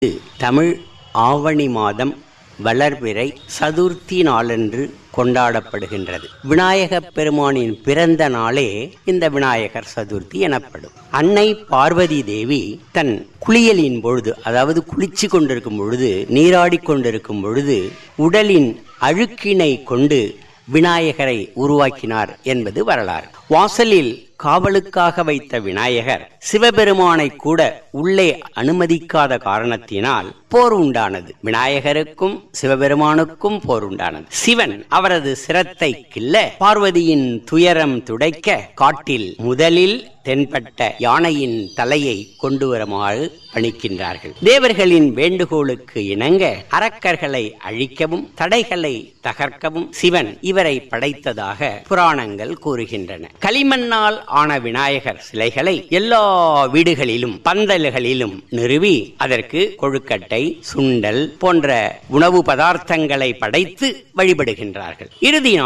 தமிழ் ஆவணி மாதம் வளர்பிறை சதுர்த்தி நாளன்று கொண்டாடப்படுகின்றது விநாயகப் பெருமானின் பிறந்த நாளே இந்த விநாயகர் சதுர்த்தி எனப்படும் அன்னை பார்வதி தேவி தன் குளியலின் பொழுது அதாவது குளிச்சு கொண்டிருக்கும் பொழுது நீராடிக் கொண்டிருக்கும் பொழுது உடலின் அழுக்கினை கொண்டு விநாயகரை உருவாக்கினார் என்பது வரலாறு வாசலில் காவலுக்காக வைத்த விநாயகர் சிவபெருமானை கூட உள்ளே அனுமதிக்காத காரணத்தினால் போர் உண்டானது விநாயகருக்கும் சிவபெருமானுக்கும் போர் உண்டானது சிவன் அவரது சிரத்தை கிள்ள பார்வதியின் துயரம் துடைக்க காட்டில் முதலில் தென்பட்ட யானையின் தலையை கொண்டு வருமாறு பணிக்கின்றார்கள் தேவர்களின் வேண்டுகோளுக்கு இணங்க அரக்கர்களை அழிக்கவும் தடைகளை தகர்க்கவும் சிவன் இவரை படைத்ததாக புராணங்கள் கூறுகின்றன களிமண்ணால் ஆன விநாயகர் சிலைகளை எல்லா வீடுகளிலும் பந்தல்களிலும் நிறுவி அதற்கு கொழுக்கட்டை சுண்டல் போன்ற உணவு பதார்த்தங்களை படைத்து வழிபடுகின்றார்கள் இறுதி